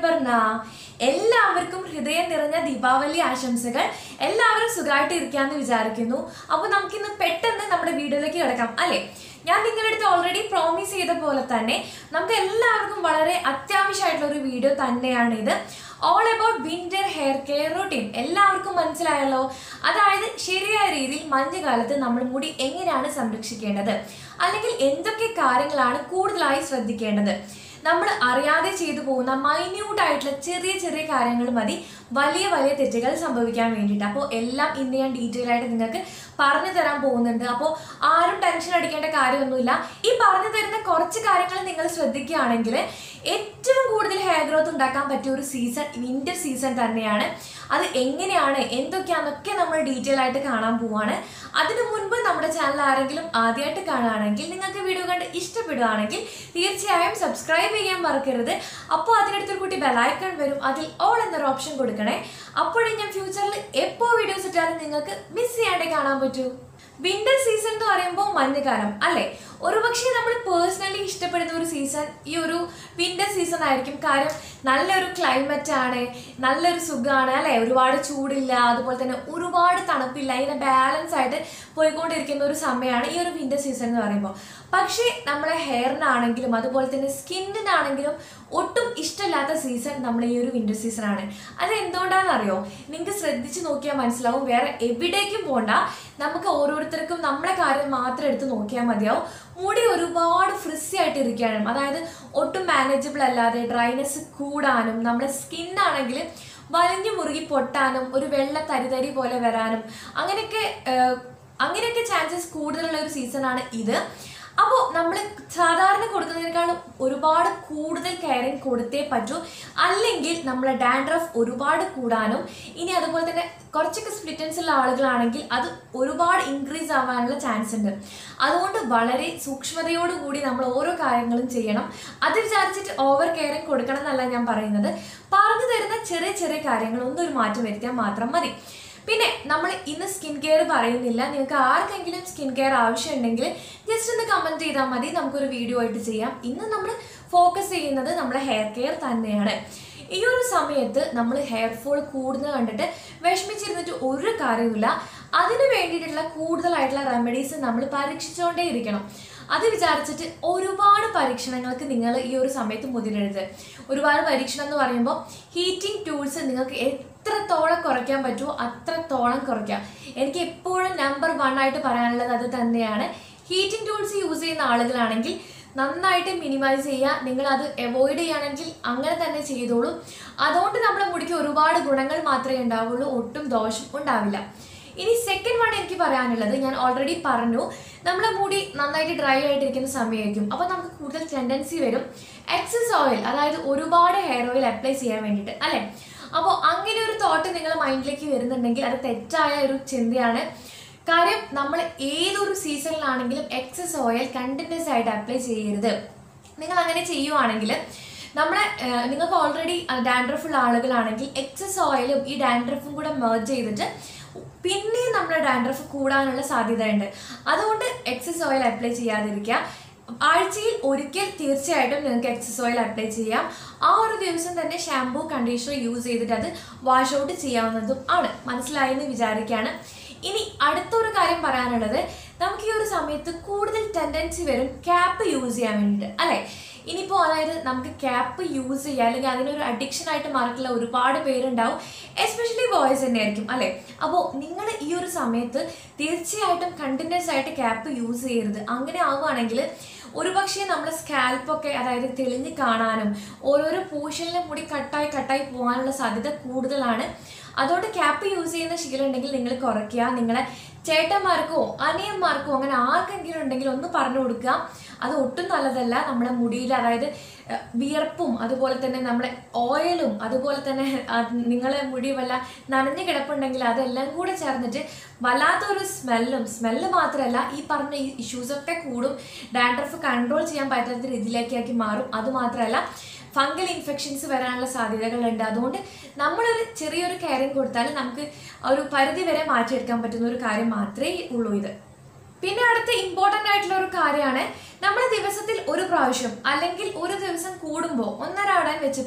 അപർണ എല്ലാവർക്കും ഹൃദയം നിറഞ്ഞ ദീപാവലി ആശംസകൾ എല്ലാവരും സുഖമായിട്ട് ഇരിക്കാന്ന് വിചാരിക്കുന്നു അപ്പോൾ നമുക്കിന്ന് പെട്ടെന്ന് നമ്മുടെ വീഡിയോയിലേക്ക് കിടക്കാം അല്ലേ ഞാൻ നിങ്ങളുടെ അടുത്ത് ഓൾറെഡി പ്രോമിസ് ചെയ്ത പോലെ തന്നെ നമുക്ക് എല്ലാവർക്കും വളരെ അത്യാവശ്യമായിട്ടുള്ള ഒരു വീഡിയോ തന്നെയാണ് ഇത് all about winter hair care routine എല്ലാവർക്കും മനസ്സിലായല്ലോ അതായത് ശരിയായ രീതിയിൽ മഞ്ഞുകാലത്ത് നമ്മൾ മുടി എങ്ങനെയാണ് സംരക്ഷിക്കേണ്ടത് അല്ലെങ്കിൽ എന്തൊക്കെ കാര്യങ്ങളാണ് കൂടുതലായി ശ്രദ്ധിക്കേണ്ടത് നമ്മൾ അറിയാതെ ചെയ്തു പോകുന്ന മൈന്യൂട്ട് ആയിട്ടുള്ള ചെറിയ ചെറിയ കാര്യങ്ങൾ മതി വലിയ വലിയ തെറ്റുകൾ സംഭവിക്കാൻ വേണ്ടിയിട്ട് അപ്പോൾ എല്ലാം ഇന്ന് ഞാൻ ഡീറ്റെയിൽ ആയിട്ട് നിങ്ങൾക്ക് പറഞ്ഞു തരാൻ പോകുന്നുണ്ട് അപ്പോൾ ആരും ടെൻഷൻ അടിക്കേണ്ട കാര്യമൊന്നുമില്ല ഈ പറഞ്ഞു തരുന്ന കുറച്ച് കാര്യങ്ങൾ നിങ്ങൾ ശ്രദ്ധിക്കുകയാണെങ്കിൽ ഏറ്റവും കൂടുതൽ ഹെയർ ഗ്രോത്ത് ഉണ്ടാക്കാൻ പറ്റിയ ഒരു സീസൺ വിന്റർ സീസൺ തന്നെയാണ് അത് എങ്ങനെയാണ് എന്തൊക്കെയാണെന്നൊക്കെ നമ്മൾ ഡീറ്റെയിൽ ആയിട്ട് കാണാൻ പോവാണ് അതിനു മുൻപ് നമ്മുടെ ചാനൽ ആരെങ്കിലും ആദ്യമായിട്ട് കാണുകയാണെങ്കിൽ നിങ്ങൾക്ക് വീഡിയോ കണ്ട് ഇഷ്ടപ്പെടുകയാണെങ്കിൽ തീർച്ചയായും സബ്സ്ക്രൈബ് ചെയ്യാൻ മറക്കരുത് അപ്പോൾ അതിനടുത്തൊരു കുട്ടി ബെലൈക്കൺ വരും അതിൽ ഓൾ എന്നൊരു ഓപ്ഷൻ കൊടുക്കണേ അപ്പോഴേ ഞാൻ ഫ്യൂച്ചറിൽ എപ്പോൾ വീഡിയോസ് ഇട്ടാലും നിങ്ങൾക്ക് മിസ് ചെയ്യാണ്ടേ കാണാൻ പറ്റൂ വിന്റർ സീസൺ എന്ന് പറയുമ്പോൾ മഞ്ഞുകാലം അല്ലേ ഒരുപക്ഷെ നമ്മൾ പേഴ്സണലി ഇഷ്ടപ്പെടുന്ന ഒരു സീസൺ ഈ ഒരു വിന്റർ സീസൺ ആയിരിക്കും കാര്യം നല്ലൊരു ക്ലൈമറ്റ് ആണ് നല്ലൊരു സുഖമാണ് അല്ലേ ഒരുപാട് ചൂടില്ല അതുപോലെ തന്നെ ഒരുപാട് തണുപ്പില്ല ഇങ്ങനെ ബാലൻസ് ആയിട്ട് പോയിക്കൊണ്ടിരിക്കുന്ന ഒരു സമയമാണ് ഈ ഒരു വിന്റർ സീസൺ എന്ന് പറയുമ്പോൾ പക്ഷേ നമ്മളെ ഹെയറിനാണെങ്കിലും അതുപോലെ തന്നെ സ്കിന്നിനാണെങ്കിലും ഒട്ടും ഇഷ്ടമില്ലാത്ത സീസൺ നമ്മൾ ഈ ഒരു വിന്റർ സീസൺ ആണ് അത് എന്തുകൊണ്ടാണെന്ന് അറിയോ നിങ്ങൾക്ക് ശ്രദ്ധിച്ച് നോക്കിയാൽ മനസ്സിലാവും വേറെ എവിടേക്കും പോണ്ട നമുക്ക് ഓരോരുത്തർക്കും നമ്മളെ കാര്യം മാത്രം എടുത്ത് നോക്കിയാൽ മതിയാവും മുടി ഒരുപാട് ഫ്രിസി ആയിട്ട് ഇരിക്കാനും അതായത് ഒട്ടും മാനേജബിൾ അല്ലാതെ ഡ്രൈനെസ് കൂടാനും നമ്മുടെ സ്കിന്നാണെങ്കിൽ വലിഞ്ഞു മുറുകി പൊട്ടാനും ഒരു വെള്ള തരിതരി പോലെ വരാനും അങ്ങനെയൊക്കെ ഏഹ്, അങ്ങനെയൊക്കെ ചാൻസസ് കൂടുതലുള്ള ഒരു സീസണാണ് ഇത് അപ്പോൾ നമ്മൾ സാധാരണ കൊടുക്കുന്നതിനേക്കാളും ഒരുപാട് കൂടുതൽ കെയറിങ് കൊടുത്തേ പറ്റൂ അല്ലെങ്കിൽ നമ്മളെ ഡാൻഡ്രഫ് ഒരുപാട് കൂടാനും ഇനി അതുപോലെ തന്നെ കുറച്ചൊക്കെ സ്പ്ലിറ്റൻസ് ഉള്ള ആളുകളാണെങ്കിൽ അത് ഒരുപാട് ഇൻക്രീസ് ആവാനുള്ള ചാൻസ് ഉണ്ട് അതുകൊണ്ട് വളരെ സൂക്ഷ്മതയോടുകൂടി നമ്മൾ ഓരോ കാര്യങ്ങളും ചെയ്യണം അത് വിചാരിച്ചിട്ട് ഓവർ കെയറിങ് കൊടുക്കണം എന്നല്ല ഞാൻ പറയുന്നത് പറഞ്ഞു തരുന്ന ചെറിയ ചെറിയ കാര്യങ്ങൾ ഒന്നൊരു മാറ്റം വരുത്തിയാൽ മാത്രം മതി പിന്നെ നമ്മൾ ഇന്ന് സ്കിൻ കെയർ പറയുന്നില്ല നിങ്ങൾക്ക് ആർക്കെങ്കിലും സ്കിൻ കെയർ ആവശ്യമുണ്ടെങ്കിൽ ജസ്റ്റ് ഒന്ന് കമൻറ്റ് ചെയ്താൽ മതി നമുക്കൊരു വീഡിയോ ആയിട്ട് ചെയ്യാം ഇന്ന് നമ്മൾ ഫോക്കസ് ചെയ്യുന്നത് നമ്മുടെ ഹെയർ കെയർ തന്നെയാണ് ഈ ഒരു സമയത്ത് നമ്മൾ ഹെയർ ഫോൾ കൂടുന്നത് കണ്ടിട്ട് വിഷമിച്ചിരുന്നിട്ട് ഒരു കാര്യമില്ല അതിന് വേണ്ടിയിട്ടുള്ള കൂടുതലായിട്ടുള്ള റെമഡീസ് നമ്മൾ പരീക്ഷിച്ചുകൊണ്ടേ ഇരിക്കണം അത് വിചാരിച്ചിട്ട് ഒരുപാട് പരീക്ഷണങ്ങൾക്ക് നിങ്ങൾ ഈ ഒരു സമയത്ത് മുതിരരുത് ഒരുപാട് പരീക്ഷണം എന്ന് പറയുമ്പോൾ ഹീറ്റിംഗ് ടൂൾസ് നിങ്ങൾക്ക് എത്രത്തോളം കുറയ്ക്കാൻ പറ്റുമോ അത്രത്തോളം കുറയ്ക്കാം എനിക്ക് എപ്പോഴും നമ്പർ വൺ ആയിട്ട് പറയാനുള്ളത് അത് തന്നെയാണ് ഹീറ്റിംഗ് ടൂൾസ് യൂസ് ചെയ്യുന്ന ആളുകളാണെങ്കിൽ നന്നായിട്ട് മിനിമൈസ് ചെയ്യുക നിങ്ങൾ അത് അവോയ്ഡ് ചെയ്യുകയാണെങ്കിൽ അങ്ങനെ തന്നെ ചെയ്തോളൂ അതുകൊണ്ട് നമ്മുടെ മുടിക്ക് ഒരുപാട് ഗുണങ്ങൾ മാത്രമേ ഉണ്ടാവുള്ളൂ ഒട്ടും ദോഷം ഉണ്ടാവില്ല ഇനി സെക്കൻഡ് വൺ എനിക്ക് പറയാനുള്ളത് ഞാൻ ഓൾറെഡി പറഞ്ഞു നമ്മുടെ മുടി നന്നായിട്ട് ഡ്രൈ ആയിട്ടിരിക്കുന്ന സമയമായിരിക്കും അപ്പോൾ നമുക്ക് കൂടുതൽ ടെൻഡൻസി വരും എക്സസ് ഓയിൽ അതായത് ഒരുപാട് ഹെയർ ഓയിൽ അപ്ലൈ ചെയ്യാൻ വേണ്ടിയിട്ട് അല്ലേ അപ്പോൾ അങ്ങനെ ഒരു തോട്ട് നിങ്ങളുടെ മൈൻഡിലേക്ക് വരുന്നുണ്ടെങ്കിൽ അത് തെറ്റായ ഒരു ചിന്തയാണ് കാര്യം നമ്മൾ ഏതൊരു സീസണിലാണെങ്കിലും എക്സസ് ഓയിൽ കണ്ടിന്യൂസ് ആയിട്ട് അപ്ലൈ ചെയ്യരുത് നിങ്ങൾ അങ്ങനെ ചെയ്യുവാണെങ്കിൽ നമ്മളെ ഏഹ്, നിങ്ങൾക്ക് ഓൾറെഡി ഡാൻഡ്രഫ് ഉള്ള ആളുകളാണെങ്കിൽ എക്സസ് ഓയിലും ഈ ഡാൻഡ്രഫും കൂടെ മെർജ് ചെയ്തിട്ട് പിന്നെയും നമ്മുടെ ഡാൻഡ്രഫ് കൂടാനുള്ള സാധ്യതയുണ്ട് അതുകൊണ്ട് എക്സസ് ഓയിൽ അപ്ലൈ ചെയ്യാതിരിക്കുക ആഴ്ചയിൽ ഒരിക്കൽ തീർച്ചയായിട്ടും നിങ്ങൾക്ക് എക്സസ് ഓയിൽ അപ്ലൈ ചെയ്യാം ആ ഒരു ദിവസം തന്നെ ഷാംപൂ കണ്ടീഷണർ യൂസ് ചെയ്തിട്ട് അത് വാഷ് ഔട്ട് ചെയ്യാവുന്നതും ആണ് മനസ്സിലായി എന്ന് വിചാരിക്കുകയാണ് ഇനി അടുത്തൊരു കാര്യം പറയാനുള്ളത് നമുക്ക് ഈ ഒരു സമയത്ത് കൂടുതൽ ടെൻഡൻസി വരും ക്യാപ്പ് യൂസ് ചെയ്യാൻ വേണ്ടിയിട്ട് അല്ലേ ഇനിയിപ്പോൾ അതായത് നമുക്ക് ക്യാപ്പ് യൂസ് ചെയ്യുക അല്ലെങ്കിൽ അതിനൊരു അഡിക്ഷൻ ആയിട്ട് മാറിയിട്ടുള്ള ഒരുപാട് പേരുണ്ടാവും എസ്പെഷ്യലി ബോയ്സ് തന്നെ ആയിരിക്കും അല്ലേ അപ്പോൾ നിങ്ങൾ ഈ ഒരു സമയത്ത് തീർച്ചയായിട്ടും കണ്ടിന്യൂസ് ആയിട്ട് ക്യാപ്പ് യൂസ് ചെയ്യരുത് അങ്ങനെ ആവുകയാണെങ്കിൽ ഒരുപക്ഷെ നമ്മുടെ സ്കാൽപ്പൊക്കെ അതായത് തെളിഞ്ഞ് കാണാനും ഓരോരോ പോർഷനിലെ മുടി കട്ടായി കട്ടായി പോകാനുള്ള സാധ്യത കൂടുതലാണ് അതുകൊണ്ട് ക്യാപ്പ് യൂസ് ചെയ്യുന്ന ശീലം ഉണ്ടെങ്കിൽ നിങ്ങൾ കുറയ്ക്കുക നിങ്ങളെ ചേട്ടന്മാർക്കോ അനിയന്മാർക്കോ അങ്ങനെ ആർക്കെങ്കിലും ഉണ്ടെങ്കിൽ ഒന്ന് പറഞ്ഞു കൊടുക്കുക അത് ഒട്ടും നല്ലതല്ല നമ്മുടെ മുടിയിൽ അതായത് ഏഹ്, വിയർപ്പും അതുപോലെ തന്നെ നമ്മുടെ ഓയിലും അതുപോലെ തന്നെ അത് നിങ്ങളെ മുടി വല്ല നനഞ്ഞു കിടപ്പുണ്ടെങ്കിൽ അതെല്ലാം കൂടെ ചേർന്നിട്ട് വല്ലാത്തൊരു സ്മെല്ലും സ്മെല്ല് മാത്രമല്ല ഈ പറഞ്ഞ ഈ ഇഷ്യൂസൊക്കെ കൂടും ഡാൻഡ്രഫ് കൺട്രോൾ ചെയ്യാൻ പറ്റാത്ത രീതിയിലേക്കാക്കി മാറും അതുമാത്രമല്ല ഫംഗൽ ഇൻഫെക്ഷൻസ് വരാനുള്ള സാധ്യതകളുണ്ട് അതുകൊണ്ട് നമ്മളൊരു ചെറിയൊരു കെയറിങ് കൊടുത്താൽ നമുക്ക് ഒരു പരിധി വരെ മാറ്റിയെടുക്കാൻ പറ്റുന്ന ഒരു കാര്യം മാത്രമേ ഉള്ളൂ ഇത് പിന്നെ അടുത്ത ഇമ്പോർട്ടൻ്റ് ആയിട്ടുള്ള ഒരു കാര്യമാണ് നമ്മൾ ദിവസത്തിൽ ഒരു പ്രാവശ്യം അല്ലെങ്കിൽ ഒരു ദിവസം കൂടുമ്പോൾ ഒന്നരാടാൻ വെച്ചിട്ട്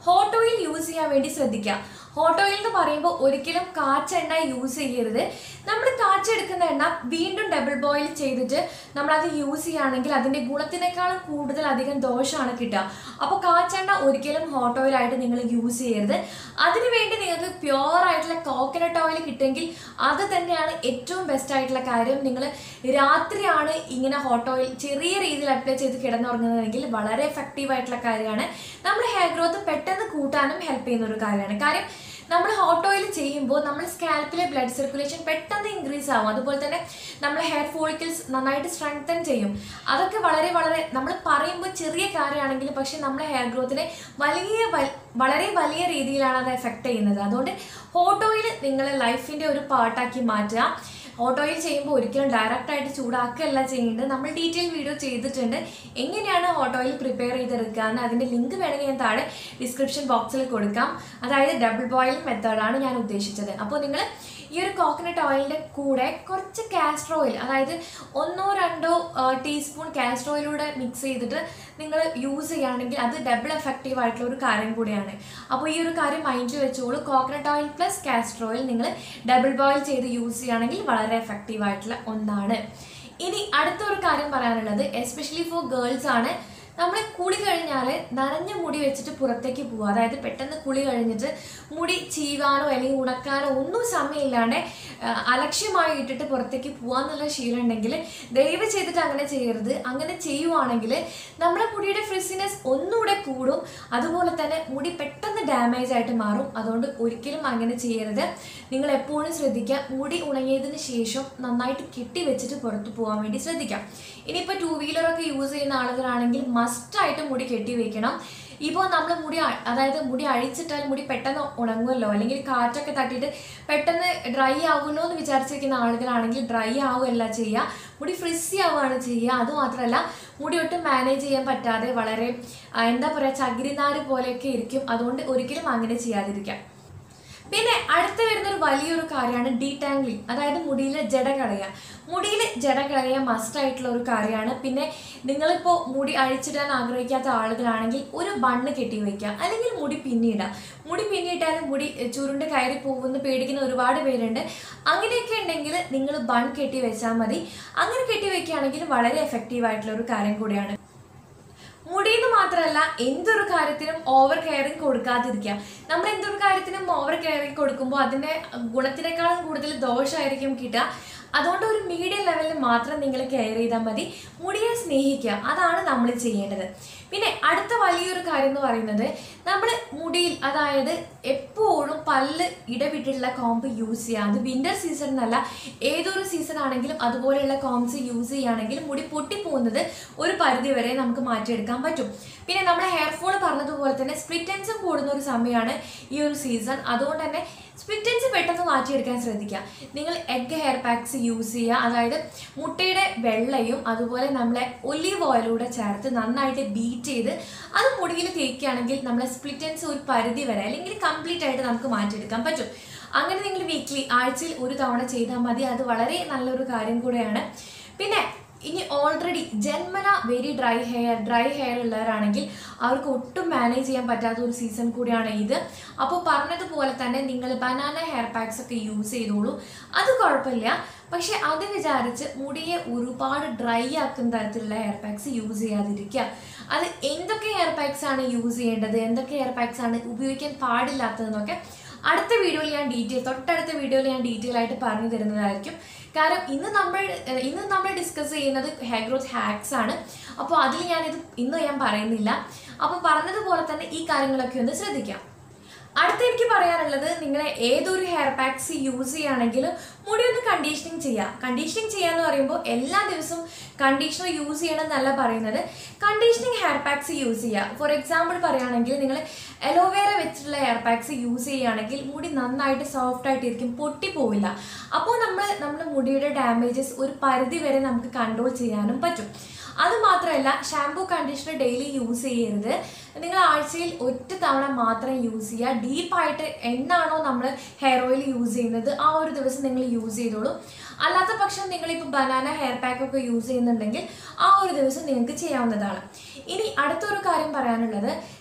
ഹോട്ട് ഓയിൽ യൂസ് ചെയ്യാൻ വേണ്ടി ശ്രദ്ധിക്കുക ഹോട്ട് ഓയിൽ എന്ന് പറയുമ്പോൾ ഒരിക്കലും കാച്ചെണ്ണ യൂസ് ചെയ്യരുത് നമ്മൾ കാച്ചെടുക്കുന്ന എണ്ണ വീണ്ടും ഡബിൾ ബോയിൽ ചെയ്തിട്ട് നമ്മളത് യൂസ് ചെയ്യുകയാണെങ്കിൽ അതിൻ്റെ ഗുണത്തിനേക്കാളും കൂടുതൽ അധികം ദോഷമാണ് കിട്ടുക അപ്പോൾ കാച്ചെണ്ണ ഒരിക്കലും ഹോട്ട് ഓയിൽ ആയിട്ട് നിങ്ങൾ യൂസ് ചെയ്യരുത് അതിനു വേണ്ടി നിങ്ങൾക്ക് പ്യുവർ ആയിട്ടുള്ള കോക്കനട്ട് ഓയിൽ കിട്ടുമെങ്കിൽ അത് തന്നെയാണ് ഏറ്റവും ബെസ്റ്റ് ആയിട്ടുള്ള കാര്യം നിങ്ങൾ രാത്രിയാണ് ഇങ്ങനെ ഹോട്ട് ഓയിൽ ചെറിയ രീതിയിൽ അപ്ലൈ ചെയ്ത് കിടന്നുറങ്ങുന്നതെങ്കിൽ വളരെ എഫക്റ്റീവ് ആയിട്ടുള്ള കാര്യമാണ് നമ്മുടെ ഹെയർ ഗ്രോത്ത് പെട്ടെന്ന് കൂട്ടാനും ഹെൽപ്പ് ചെയ്യുന്ന ഒരു കാര്യമാണ് കാര്യം നമ്മൾ ഹോട്ട് ഓയിൽ ചെയ്യുമ്പോൾ നമ്മൾ സ്കാൽപ്പിലെ ബ്ലഡ് സർക്കുലേഷൻ പെട്ടെന്ന് ഇൻക്രീസ് ആവും അതുപോലെ തന്നെ നമ്മുടെ ഹെയർ ഫോളിക്കിൾസ് നന്നായിട്ട് സ്ട്രെങ്തൻ ചെയ്യും അതൊക്കെ വളരെ വളരെ നമ്മൾ പറയുമ്പോൾ ചെറിയ കാര്യമാണെങ്കിലും പക്ഷെ നമ്മുടെ ഹെയർ ഗ്രോത്തിനെ വലിയ വൽ- വളരെ വലിയ രീതിയിലാണ് അത് എഫക്റ്റ് ചെയ്യുന്നത് അതുകൊണ്ട് ഹോട്ട് ഓയിൽ നിങ്ങളെ ലൈഫിൻ്റെ ഒരു പാർട്ടാക്കി മാറ്റുക ഹോട്ട് ഓയിൽ ചെയ്യുമ്പോൾ ഒരിക്കലും ഡയറക്റ്റ് ആയിട്ട് ചൂടാക്കുകയല്ല ചെയ്യേണ്ടത് നമ്മൾ ഡീറ്റെയിൽ വീഡിയോ ചെയ്തിട്ടുണ്ട് എങ്ങനെയാണ് ഹോട്ട് ഓയിൽ പ്രിപ്പയർ ചെയ്തെടുക്കുക എന്ന് അതിൻ്റെ ലിങ്ക് വേണമെങ്കിൽ ഞാൻ താഴെ ഡിസ്ക്രിപ്ഷൻ ബോക്സിൽ കൊടുക്കാം അതായത് ഡബിൾ ബോയിൽ മെത്തേഡാണ് ഞാൻ ഉദ്ദേശിച്ചത് അപ്പോൾ നിങ്ങൾ ഈ ഒരു കോക്കനട്ട് ഓയിലിൻ്റെ കൂടെ കുറച്ച് കാസ്റ്റർ ഓയിൽ അതായത് ഒന്നോ രണ്ടോ ടീസ്പൂൺ കാസ്റ്റർ ഓയിലൂടെ മിക്സ് ചെയ്തിട്ട് നിങ്ങൾ യൂസ് ചെയ്യുകയാണെങ്കിൽ അത് ഡബിൾ എഫക്റ്റീവ് ആയിട്ടുള്ള ഒരു കാര്യം കൂടിയാണ് അപ്പോൾ ഈ ഒരു കാര്യം മൈൻഡിൽ വെച്ചോളൂ coconut oil plus castor oil നിങ്ങൾ ഡബിൾ ബോയിൽ ചെയ്ത് യൂസ് ചെയ്യുകയാണെങ്കിൽ വളരെ എഫക്റ്റീവ് ആയിട്ടുള്ള ഒന്നാണ് ഇനി അടുത്ത ഒരു കാര്യം പറയാനുള്ളത് എസ്പെഷ്യലി ഫോർ ഗേൾസ് ആണ് നമ്മൾ കുളി കഴിഞ്ഞാൽ നനഞ്ഞ മുടി വെച്ചിട്ട് പുറത്തേക്ക് പോവുക അതായത് പെട്ടെന്ന് കുളി കഴിഞ്ഞിട്ട് മുടി ചീവാനോ അല്ലെങ്കിൽ ഉണക്കാനോ ഒന്നും സമയമില്ലാണ്ട് ആ, അലക്ഷ്യമായി ഇട്ടിട്ട് പുറത്തേക്ക് പോകാന്നുള്ള ശീലം ഉണ്ടെങ്കിൽ ദയവ് ചെയ്തിട്ട് അങ്ങനെ ചെയ്യരുത് അങ്ങനെ ചെയ്യുവാണെങ്കിൽ നമ്മുടെ മുടിയുടെ ഫ്രിസിനെസ് ഒന്നുകൂടെ കൂടും അതുപോലെ തന്നെ മുടി പെട്ടെന്ന് ഡാമേജ് ആയിട്ട് മാറും അതുകൊണ്ട് ഒരിക്കലും അങ്ങനെ ചെയ്യരുത് നിങ്ങൾ എപ്പോഴും ശ്രദ്ധിക്കുക മുടി ഉണങ്ങിയതിന് ശേഷം നന്നായിട്ട് കെട്ടി വെച്ചിട്ട് പുറത്ത് പോകാൻ വേണ്ടി ശ്രദ്ധിക്കാം ഇനിയിപ്പോൾ ടൂ വീലറൊക്കെ യൂസ് ചെയ്യുന്ന ആളുകളാണെങ്കിൽ മസ്റ്റായിട്ട് മുടി കെട്ടി വെക്കണം ഇപ്പോൾ നമ്മൾ മുടി അ- അതായത് മുടി അഴിച്ചിട്ടാൽ മുടി പെട്ടെന്ന് ഉണങ്ങുമല്ലോ അല്ലെങ്കിൽ കാറ്റൊക്കെ തട്ടിയിട്ട് പെട്ടെന്ന് ഡ്രൈ ആകുമല്ലോ എന്ന് വിചാരിച്ചിരിക്കുന്ന ആളുകളാണെങ്കിൽ ഡ്രൈ ആവുകയല്ല ചെയ്യുക മുടി ഫ്രിസി ആവുകയാണ് ചെയ്യുക അതുമാത്രമല്ല മുടി ഒട്ടും മാനേജ് ചെയ്യാൻ പറ്റാതെ വളരെ ആ, എന്താ പറയുക ചകിരിനാര് പോലെയൊക്കെ ഇരിക്കും അതുകൊണ്ട് ഒരിക്കലും അങ്ങനെ ചെയ്യാതിരിക്കാം പിന്നെ അടുത്ത് വരുന്ന ഒരു വലിയൊരു കാര്യമാണ് ഡീടാംഗ്ലിംഗ് അതായത് മുടിയിൽ ജട കളയുക മുടിയിൽ ജട കളയുക മസ്റ്റ് ആയിട്ടുള്ള ഒരു കാര്യമാണ് പിന്നെ നിങ്ങളിപ്പോൾ മുടി അഴിച്ചിടാൻ ആഗ്രഹിക്കാത്ത ആളുകളാണെങ്കിൽ ഒരു ബണ്ണ് കെട്ടി വയ്ക്കുക അല്ലെങ്കിൽ മുടി പിന്നിടുക മുടി പിന്നിട്ടാലും മുടി ചുരുണ്ട് കയറി പോകുമെന്ന് പേടിക്കുന്ന ഒരുപാട് പേരുണ്ട് അങ്ങനെയൊക്കെ ഉണ്ടെങ്കിൽ നിങ്ങൾ ബൺ കെട്ടി വെച്ചാൽ മതി അങ്ങനെ കെട്ടി വെക്കുകയാണെങ്കിൽ വളരെ എഫക്റ്റീവ് ആയിട്ടുള്ള ഒരു കാര്യം കൂടിയാണ് മുടിയെന്ന് മാത്രമല്ല എന്തൊരു കാര്യത്തിനും ഓവർ കെയറിങ് കൊടുക്കാതിരിക്കുക നമ്മൾ എന്തൊരു കാര്യത്തിനും ഓവർ കെയറിങ് കൊടുക്കുമ്പോൾ അതിൻ്റെ ഗുണത്തിനേക്കാളും കൂടുതൽ ദോഷമായിരിക്കും കിട്ടുക അതുകൊണ്ട് ഒരു മീഡിയം ലെവലിൽ മാത്രം നിങ്ങൾ കെയർ ചെയ്താൽ മതി മുടിയെ സ്നേഹിക്കുക അതാണ് നമ്മൾ ചെയ്യേണ്ടത് പിന്നെ അടുത്ത വലിയൊരു കാര്യം എന്ന് പറയുന്നത് നമ്മൾ മുടിയിൽ അതായത് എപ്പോഴും പല്ല് ഇടവിട്ടുള്ള കോമ്പ് യൂസ് ചെയ്യുക അത് വിന്റർ സീസൺ എന്നല്ല ഏതൊരു സീസൺ ആണെങ്കിലും അതുപോലെയുള്ള കോംസ് യൂസ് ചെയ്യുകയാണെങ്കിൽ മുടി പൊട്ടിപ്പോകുന്നത് ഒരു പരിധി വരെ നമുക്ക് മാറ്റിയെടുക്കാൻ പറ്റും പിന്നെ നമ്മുടെ ഹെയർ ഫോൾ പറഞ്ഞതുപോലെ തന്നെ സ്പ്ലിറ്റൻസും കൂടുന്ന ഒരു സമയമാണ് ഈ ഒരു സീസൺ അതുകൊണ്ട് തന്നെ സ്പ്ലിറ്റൻസ് പെട്ടെന്ന് മാറ്റിയെടുക്കാൻ ശ്രദ്ധിക്കുക നിങ്ങൾ എഗ് ഹെയർ പാക്സ് യൂസ് ചെയ്യുക അതായത് മുട്ടയുടെ വെള്ളയും അതുപോലെ നമ്മളെ ഒലീവ് ഓയിലൂടെ ചേർത്ത് നന്നായിട്ട് ബീറ്റ് ചെയ്ത് അത് മുടിയിൽ തേക്കുകയാണെങ്കിൽ നമ്മളെ സ്പ്ലിറ്റൻസ് ഒരു പരിധി വരെ അല്ലെങ്കിൽ കംപ്ലീറ്റ് ആയിട്ട് നമുക്ക് മാറ്റിയെടുക്കാൻ പറ്റും അങ്ങനെ നിങ്ങൾ വീക്ക്ലി ആഴ്ചയിൽ ഒരു തവണ ചെയ്താൽ മതി അത് വളരെ നല്ലൊരു കാര്യം കൂടെയാണ് പിന്നെ ഇനി ഓൾറെഡി ജന്മന very dry hair dry hair ഉള്ളവരാണെങ്കിൽ അവർക്ക് ഒട്ടും മാനേജ് ചെയ്യാൻ പറ്റാത്ത ഒരു സീസൺ കൂടിയാണ് ഇത് അപ്പോൾ പറഞ്ഞതുപോലെ തന്നെ നിങ്ങൾ ബനാന ഹെയർ പാക്സ് ഒക്കെ യൂസ് ചെയ്തോളൂ അത് കുഴപ്പമില്ല പക്ഷെ അത് വിചാരിച്ച് മുടിയെ ഒരുപാട് ഡ്രൈ ആക്കുന്ന തരത്തിലുള്ള ഹെയർ പാക്സ് യൂസ് ചെയ്യാതിരിക്കുക അത് എന്തൊക്കെ ഹെയർ പാക്സ് ആണ് യൂസ് ചെയ്യേണ്ടത് എന്തൊക്കെ ഹെയർ പാക്സ് ആണ് ഉപയോഗിക്കാൻ പാടില്ലാത്തതെന്നൊക്കെ അടുത്ത വീഡിയോയിൽ ഞാൻ ഡീറ്റെയിൽ തൊട്ടടുത്ത വീഡിയോയിൽ ഞാൻ ഡീറ്റെയിൽ ആയിട്ട് പറഞ്ഞു തരുന്നതായിരിക്കും കാരണം ഇന്ന് നമ്മൾ ഏഹ് ഇന്ന് നമ്മൾ ഡിസ്കസ് ചെയ്യുന്നത് ഹെയർ ഗ്രോത്ത് ഹാക്സ് ആണ് അപ്പോൾ അതിൽ ഞാനിത് ഇന്ന് ഞാൻ പറയുന്നില്ല അപ്പോൾ പറഞ്ഞതുപോലെ തന്നെ ഈ കാര്യങ്ങളൊക്കെ ഒന്ന് ശ്രദ്ധിക്കാം അടുത്ത എനിക്ക് പറയാനുള്ളത് നിങ്ങൾ ഏതൊരു ഹെയർ പാക്സ് യൂസ് ചെയ്യുകയാണെങ്കിലും മുടി ഒന്ന് കണ്ടീഷനിങ് ചെയ്യുക കണ്ടീഷനിങ് ചെയ്യാന്ന് പറയുമ്പോൾ എല്ലാ ദിവസവും കണ്ടീഷണർ യൂസ് ചെയ്യണം എന്നല്ല പറയുന്നത് കണ്ടീഷനിങ് ഹെയർ പാക്സ് യൂസ് ചെയ്യുക ഫോർ എക്സാമ്പിൾ പറയുകയാണെങ്കിൽ നിങ്ങൾ അലോവേര വെച്ചിട്ടുള്ള ഹെയർ പാക്സ് യൂസ് ചെയ്യുകയാണെങ്കിൽ മുടി നന്നായിട്ട് സോഫ്റ്റ് ആയിട്ടിരിക്കും പൊട്ടിപ്പോവില്ല അപ്പോൾ നമ്മൾ നമ്മുടെ മുടിയുടെ ഡാമേജസ് ഒരു പരിധി വരെ നമുക്ക് കൺട്രോൾ ചെയ്യാനും പറ്റും അത് മാത്രമല്ല ഷാംപൂ കണ്ടീഷണർ ഡെയിലി യൂസ് ചെയ്യരുത് നിങ്ങൾ ആഴ്ചയിൽ ഒറ്റ തവണ മാത്രം യൂസ് ചെയ്യുക ഡീപ്പായിട്ട് എന്നാണോ നമ്മൾ ഹെയർ ഓയിൽ യൂസ് ചെയ്യുന്നത് ആ ഒരു ദിവസം നിങ്ങൾ യൂസ് ചെയ്തോളൂ അല്ലാത്ത പക്ഷം നിങ്ങളിപ്പോൾ ബനാന ഹെയർ പാക്ക് ഒക്കെ യൂസ് ചെയ്യുന്നുണ്ടെങ്കിൽ ആ ഒരു ദിവസം നിങ്ങൾക്ക് ചെയ്യാവുന്നതാണ് ഇനി അടുത്തൊരു കാര്യം പറയാനുള്ളത്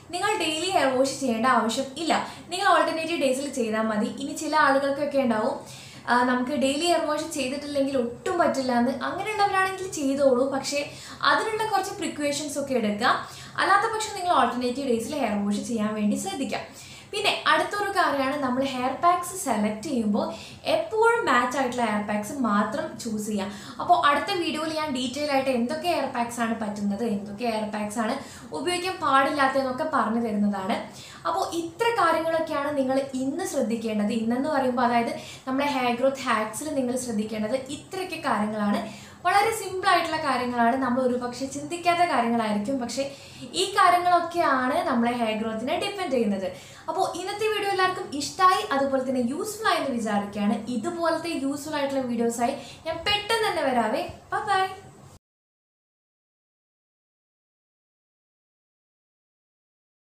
നിങ്ങൾ ഡെയിലി ഹെയർ വാഷ് ചെയ്യേണ്ട ആവശ്യം ഇല്ല നിങ്ങൾ ഓൾട്ടർനേറ്റീവ് ഡേയ്സിൽ ചെയ്താൽ മതി ഇനി ചില ആളുകൾക്കൊക്കെ ഉണ്ടാവും ആ, നമുക്ക് ഡെയിലി ഹെയർ വാഷ് ചെയ്തിട്ടില്ലെങ്കിൽ ഒട്ടും പറ്റില്ല എന്ന് അങ്ങനെയുള്ളവരാണെങ്കിൽ ചെയ്തോളൂ പക്ഷേ അതിനുള്ള കുറച്ച് പ്രിക്വേഷൻസ് ഒക്കെ എടുക്കുക അല്ലാത്ത പക്ഷം നിങ്ങൾ ഓൾട്ടർനേറ്റീവ് ഡേയ്സിൽ ഹെയർ വാഷ് ചെയ്യാൻ വേണ്ടി ശ്രദ്ധിക്കാം പിന്നെ അടുത്തൊരു കാര്യമാണ് നമ്മൾ ഹെയർ പാക്സ് സെലക്ട് ചെയ്യുമ്പോൾ എപ്പോഴും മാച്ച് ആയിട്ടുള്ള ഹെയർ പാക്സ് മാത്രം ചൂസ് ചെയ്യാം അപ്പോൾ അടുത്ത വീഡിയോയിൽ ഞാൻ ഡീറ്റെയിൽ ആയിട്ട് എന്തൊക്കെ ഹെയർ പാക്സ് ആണ് പറ്റുന്നത് എന്തൊക്കെ ഹെയർ പാക്സ് ആണ് ഉപയോഗിക്കാൻ പാടില്ലാത്തതെന്നൊക്കെ പറഞ്ഞു തരുന്നതാണ് അപ്പോൾ ഇത്ര കാര്യങ്ങളൊക്കെയാണ് നിങ്ങൾ ഇന്ന് ശ്രദ്ധിക്കേണ്ടത് ഇന്നെന്ന് പറയുമ്പോൾ അതായത് നമ്മുടെ ഹെയർ ഗ്രോത്ത് ഹാക്സിൽ നിങ്ങൾ ശ്രദ്ധിക്കേണ്ടത് ഇത്രയൊക്കെ കാര്യങ്ങളാണ് വളരെ സിമ്പിൾ ആയിട്ടുള്ള കാര്യങ്ങളാണ് നമ്മൾ ഒരുപക്ഷെ ചിന്തിക്കാത്ത കാര്യങ്ങളായിരിക്കും പക്ഷേ ഈ കാര്യങ്ങളൊക്കെയാണ് നമ്മളെ ഹെയർ ഗ്രോത്തിനെ ഡിപ്പെൻഡ് ചെയ്യുന്നത് അപ്പോൾ ഇന്നത്തെ വീഡിയോ എല്ലാവർക്കും ഇഷ്ടമായി അതുപോലെ തന്നെ യൂസ്ഫുൾ ആയി എന്ന് വിചാരിക്കുകയാണ് ഇതുപോലത്തെ യൂസ്ഫുൾ ആയിട്ടുള്ള വീഡിയോസായി ഞാൻ പെട്ടെന്ന് തന്നെ വരാവേ ബൈ